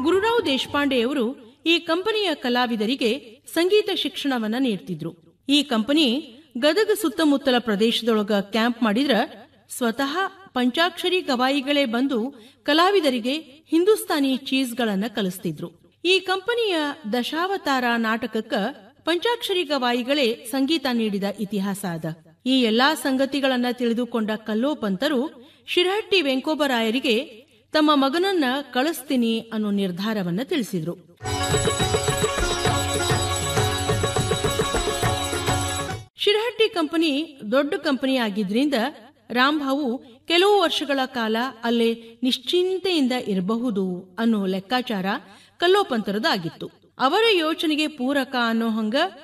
ಗುರುರಾವ್ ದೇಶಪಾಂಡೆಯವರು ಈ ಕಂಪನಿಯ ಕಲಾವಿದರಿಗೆ ಸಂಗೀತ ಶಿಕ್ಷಣವನ್ನ ನೀಡ್ತಿದ್ರು ಈ ಕಂಪನಿ ಗದಗ ಸುತ್ತಮುತ್ತಲ ಪ್ರದೇಶದೊಳಗ ಕ್ಯಾಂಪ್ ಮಾಡಿದ್ರ ಸ್ವತಃ ಪಂಚಾಕ್ಷರಿ ಗವಾಯಿಗಳೇ ಬಂದು ಕಲಾವಿದರಿಗೆ ಹಿಂದೂಸ್ತಾನಿ ಚೀಸ್ಗಳನ್ನ ಕಲಿಸ್ತಿದ್ರು ಈ ಕಂಪನಿಯ ದಶಾವತಾರ ನಾಟಕಕ್ಕ ಪಂಚಾಕ್ಷರಿ ಗವಾಯಿಗಳೇ ಸಂಗೀತ ನೀಡಿದ ಇತಿಹಾಸ ಅದ ಈ ಎಲ್ಲಾ ಸಂಗತಿಗಳನ್ನ ತಿಳಿದುಕೊಂಡ ಕಲ್ಲೋಪಂತರು ಶಿರಹಟ್ಟಿ ವೆಂಕೋಬರಾಯರಿಗೆ ತಮ್ಮ ಮಗನನ್ನ ಕಳಿಸ್ತೀನಿ ಅನ್ನೋ ನಿರ್ಧಾರವನ್ನ ತಿಳಿಸಿದ್ರು ಶಿರಹಟ್ಟಿ ಕಂಪನಿ ದೊಡ್ಡ ಕಂಪನಿ ಆಗಿದ್ರಿಂದ ರಾಮ್ಭಾವು ಕೆಲವು ವರ್ಷಗಳ ಕಾಲ ಅಲ್ಲೇ ನಿಶ್ಚಿಂತೆಯಿಂದ ಇರಬಹುದು ಅನ್ನೋ ಲೆಕ್ಕಾಚಾರ ಕಲ್ಲೋಪಂತರದ ಆಗಿತ್ತು ಅವರ ಯೋಚನೆಗೆ ಪೂರಕ ಅನ್ನೋ ಹಂಗ